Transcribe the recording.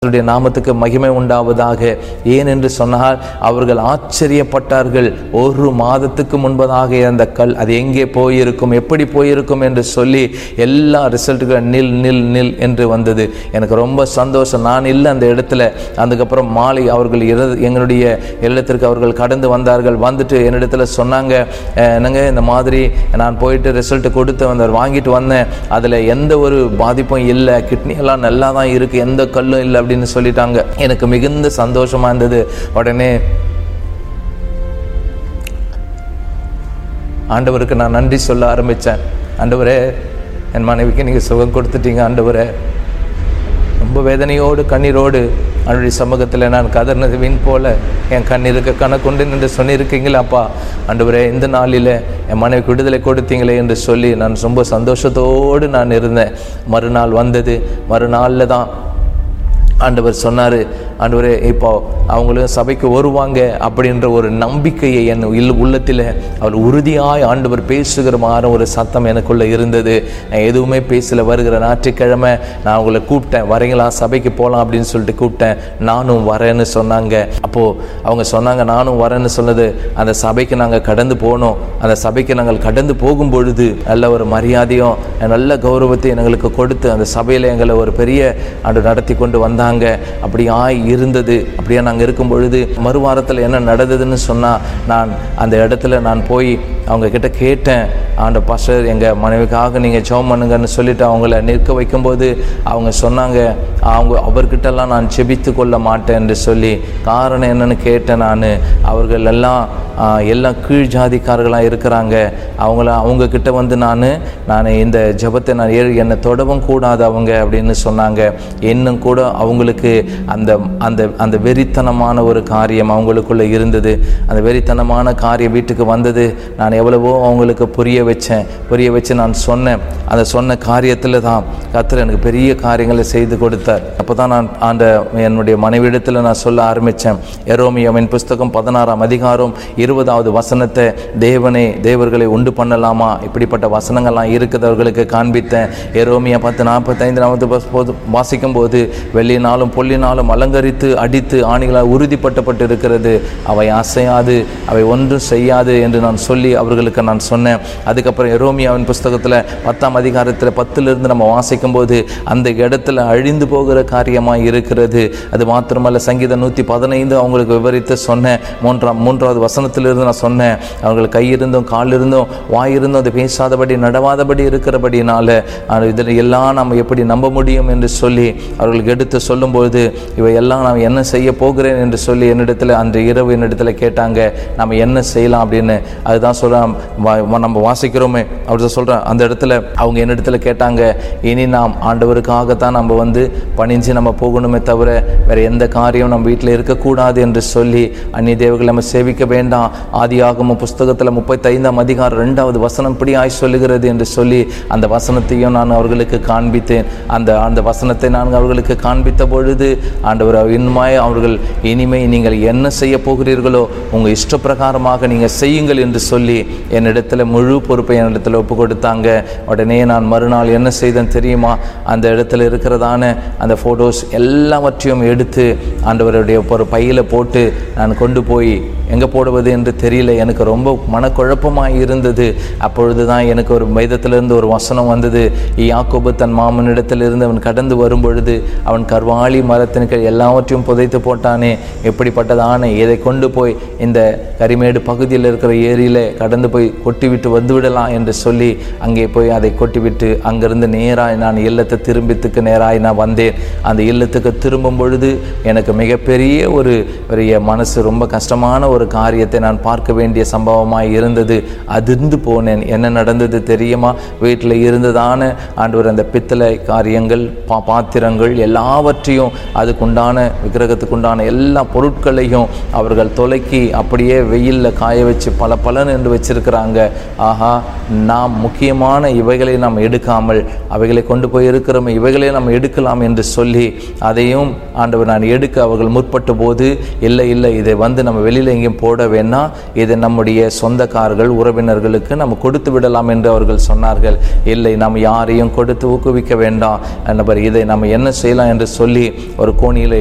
கர்த்தருடைய நாமத்துக்கு மகிமை உண்டாவதாக ஏன் என்று சொன்னால் அவர்கள் ஆச்சரியப்பட்டார்கள் ஒரு மாதத்துக்கு முன்பதாக அந்த கல் அது எங்கே போயிருக்கும் எப்படி போயிருக்கும் என்று சொல்லி எல்லா ரிசல்ட்டுகளும் நில் நில் நில் என்று வந்தது எனக்கு ரொம்ப சந்தோஷம் நான் இல்லை அந்த இடத்துல அதுக்கப்புறம் மாலை அவர்கள் இற- எங்களுடைய இல்லத்திற்கு அவர்கள் கடந்து வந்தார்கள் வந்துட்டு என்னிடத்துல சொன்னாங்க "அஹ், என்னங்க இந்த மாதிரி நான் போயிட்டு ரிசல்ட் கொடுத்து வந்தார் வாங்கிட்டு வந்தேன் அதில் எந்த ஒரு பாதிப்பும் இல்லை கிட்னி எல்லாம் நல்லா தான் இருக்குது எந்த கல்லும் இல்லை அப்படின்னு சொல்லிட்டாங்க எனக்கு மிகுந்த சந்தோஷமா இருந்தது உடனே ஆண்டவருக்கு நான் நன்றி சொல்ல ஆரம்பித்தேன் ஆண்டவரே என் மனைவிக்கு நீங்கள் சுகம் கொடுத்துட்டீங்க ஆண்டவரே ரொம்ப வேதனையோடு கண்ணீரோடு அவருடைய சமூகத்தில் நான் கதர்னது வீண் போல என் கண்ணீருக்கு கணக்குண்டு என்று சொன்னிருக்கீங்களாப்பா ஆண்டவரே இந்த நாளில் என் மனைவிக்கு விடுதலை கொடுத்தீங்களே என்று சொல்லி நான் ரொம்ப சந்தோஷத்தோடு நான் இருந்தேன் மறுநாள் வந்தது மறுநாளில் தான் ஆண்டவர் சொன்னார் ஆண்டவரே இப்போ அவங்களும் சபைக்கு வருவாங்க அப்படின்ற ஒரு நம்பிக்கையை என் இல் உள்ளத்தில் அவர் உறுதியாய் ஆண்டவர் பேசுகிற மாதிரி ஒரு சத்தம் எனக்குள்ள இருந்தது நான் எதுவுமே பேசல வருகிற ஞாயிற்றுக்கிழமை நான் அவங்கள கூப்பிட்டேன் வரீங்களா சபைக்கு போகலாம் அப்படின்னு சொல்லிட்டு கூப்பிட்டேன் நானும் வரேன்னு சொன்னாங்க அப்போது அவங்க சொன்னாங்க நானும் வரேன்னு சொன்னது அந்த சபைக்கு நாங்கள் கடந்து போனோம் அந்த சபைக்கு நாங்கள் கடந்து போகும் பொழுது நல்ல ஒரு மரியாதையும் நல்ல கௌரவத்தையும் எங்களுக்கு கொடுத்து அந்த சபையில் எங்களை ஒரு பெரிய ஆண்டு நடத்தி கொண்டு வந்தாங்க அப்படி ஆய் இருந்தது அப்படியே நாங்கள் இருக்கும் பொழுது மறுவாரத்தில் என்ன நடந்ததுன்னு சொன்னால் நான் அந்த இடத்துல நான் போய் அவங்க கிட்ட கேட்டேன் ஆண்ட பாஸ்டர் எங்கள் மனைவிக்காக நீங்கள் ஜெபம் பண்ணுங்கன்னு சொல்லிட்டு அவங்கள நிற்க வைக்கும்போது அவங்க சொன்னாங்க அவங்க அவர்கிட்டலாம் நான் செபித்து கொள்ள மாட்டேன் என்று சொல்லி காரணம் என்னன்னு கேட்டேன் நான் அவர்கள் எல்லாம் ஆ, எல்லாம் கீழ் ஜாதிக்காரர்களாக இருக்கிறாங்க அவங்கள அவங்க கிட்ட வந்து நான் நான் இந்த ஜெபத்தை நான் ஏ- என்னை தொடவும் கூடாது அவங்க அப்படின்னு சொன்னாங்க இன்னும் கூட அவங்களுக்கு அந்த அந்த அந்த வெறித்தனமான ஒரு காரியம் அவங்களுக்குள்ள இருந்தது அந்த வெறித்தனமான காரியம் வீட்டுக்கு வந்தது நான் எவ்வளவோ அவங்களுக்கு புரிய வச்சேன் புரிய வச்சு நான் சொன்னேன் அந்த சொன்ன காரியத்தில் தான் கர்த்தர் எனக்கு பெரிய காரியங்களை செய்து கொடுத்தார் அப்போ தான் நான் அந்த என்னுடைய மனைவிடத்தில் நான் சொல்ல ஆரம்பித்தேன் எரோமியோவின் புஸ்தகம் பதினாறாம் அதிகாரம் இருபதாவது வசனத்தை தேவனே தேவர்களை உண்டு பண்ணலாமா இப்படிப்பட்ட வசனங்கள்லாம் இருக்கிறவர்களுக்கு காண்பித்தேன் எரோமியா பத்து நாற்பத்தைந்து நாற்பது போது வாசிக்கும் போது வெள்ளினாலும் பொல்லினாலும் அலங்கரித்து அடித்து ஆணிகளால் உறுதிப்பட்டப்பட்டு இருக்கிறது அவை அசையாது அவை ஒன்றும் செய்யாது என்று நான் சொல்லி அவர்களுக்கு நான் சொன்னேன் அதுக்கப்புறம் எரோமியாவின் புஸ்தகத்தில் பத்தாம் அதிகாரத்தில் பத்திலிருந்து நம்ம வாசிக்கும் போது அந்த இடத்துல அழிந்து போகிற காரியமாக இருக்கிறது அது மாத்திரமல்ல சங்கீதம் நூற்றி பதினைந்து அவங்களுக்கு விவரித்து சொன்னேன் மூன்றாம் மூன்றாவது வசனத்திலிருந்து நான் சொன்னேன் அவர்கள் கையிருந்தும் காலிருந்தும் வாயிருந்தும் அது பேசாதபடி நடவாதபடி இருக்கிறபடினால இதில் எல்லாம் நம்ம எப்படி நம்ப முடியும் என்று சொல்லி அவர்களுக்கு எடுத்து சொல்லும்போது இவையெல்லாம் நான் என்ன செய்ய போகிறேன் என்று சொல்லி என்னிடத்தில் அன்று இரவு என்னிடத்தில் கேட்டாங்க நம்ம என்ன செய்யலாம் அப்படின்னு அதுதான் சொல்கிறேன் நம்ம வாசிக்கிறோமே அவர் சொல்கிறேன் அந்த இடத்துல அவங்க என்னிடத்துல கேட்டாங்க இனி நாம் ஆண்டவருக்காகத்தான் நம்ம வந்து பணிஞ்சு நம்ம போகணுமே தவிர வேற எந்த காரியம் நம்ம வீட்டில் இருக்கக்கூடாது என்று சொல்லி அந்நிய தேவர்களை நம்ம சேவிக்க வேண்டாம் ஆதியாகம புஸ்தகத்தில் முப்பத்தைந்தாம் அதிகாரம் ரெண்டாவது வசனம் இப்படியாய் சொல்லுகிறது என்று சொல்லி அந்த வசனத்தையும் நான் அவர்களுக்கு காண்பித்தேன் அந்த அந்த வசனத்தை நான் அவர்களுக்கு காண்பித்த பொழுது ஆண்டவர் இன்னுமாய் அவர்கள் இனிமே நீங்கள் என்ன செய்ய போகிறீர்களோ உங்கள் இஷ்டப்பிரகாரமாக நீங்கள் செய்யுங்கள் என்று சொல்லி என்னிடத்துல முழு பொறுப்பை என்னிடத்துல ஒப்பு கொடுத்தாங்க உடனே நான் மறுநாள் என்ன செய்தேன் தெரியுமா அந்த இடத்துல இருக்கிறதான அந்த ஃபோட்டோஸ் எல்லாவற்றையும் எடுத்து ஆண்டவருடைய ஒரு பையில் போட்டு நான் கொண்டு போய் எங்கே போடுவது என்று தெரியல எனக்கு ரொம்ப மனக்குழப்பமாக இருந்தது அப்பொழுது தான் எனக்கு ஒரு வேதத்திலிருந்து ஒரு வசனம் வந்தது யாக்கோபு தன் மாமனிடத்திலிருந்து அவன் கடந்து வரும் பொழுது அவன் கர்வாலி மரத்தின் கீழ் எல்லாவற்றையும் புதைத்து போட்டானே எப்படிப்பட்டதான இதை கொண்டு போய் இந்த கரிமேடு பகுதியில் இருக்கிற ஏரியில் கடந்து போய் கொட்டிவிட்டு வந்து விடலாம் என்று சொல்லி அங்கே போய் அதை கொட்டிவிட்டு அங்கிருந்து நேராய் நான் இல்லத்தை திரும்பித்துக்கு நேராய் நான் வந்தேன் அந்த இல்லத்துக்கு திரும்பும் பொழுது எனக்கு மிகப்பெரிய ஒரு பெரிய மனசு ரொம்ப கஷ்டமான ஒரு காரியத்தை நான் பார்க்க வேண்டிய சம்பவமாய் இருந்தது அதிர்ந்து போனேன் என்ன நடந்தது தெரியுமா வீட்டில் இருந்ததான ஆண்டவர் அந்த பித்தளை காரியங்கள் பா பாத்திரங்கள் எல்லாவற்றையும் அதுக்குண்டான விக்கிரகத்துக்குண்டான எல்லா பொருட்களையும் அவர்கள் தொலைக்கி அப்படியே வெயிலில் காய வச்சு பல பலன் என்று வச்சிருக்கிறாங்க ஆஹா நாம் முக்கியமான இவைகளை நாம் எடுக்காமல் அவைகளை கொண்டு போய் இருக்கிறோமே இவைகளை நாம் எடுக்கலாம் என்று சொல்லி அதையும் ஆண்டவர் நான் எடுக்க அவர்கள் முற்பட்ட போது இல்லை இல்லை இதை வந்து நம்ம வெளியில் எங்கே எங்கேயும் போட வேணாம் இது நம்முடைய சொந்தக்காரர்கள் உறவினர்களுக்கு நம்ம கொடுத்து விடலாம் என்று அவர்கள் சொன்னார்கள் இல்லை நாம் யாரையும் கொடுத்து ஊக்குவிக்க வேண்டாம் நபர் இதை நம்ம என்ன செய்யலாம் என்று சொல்லி ஒரு கோணியில்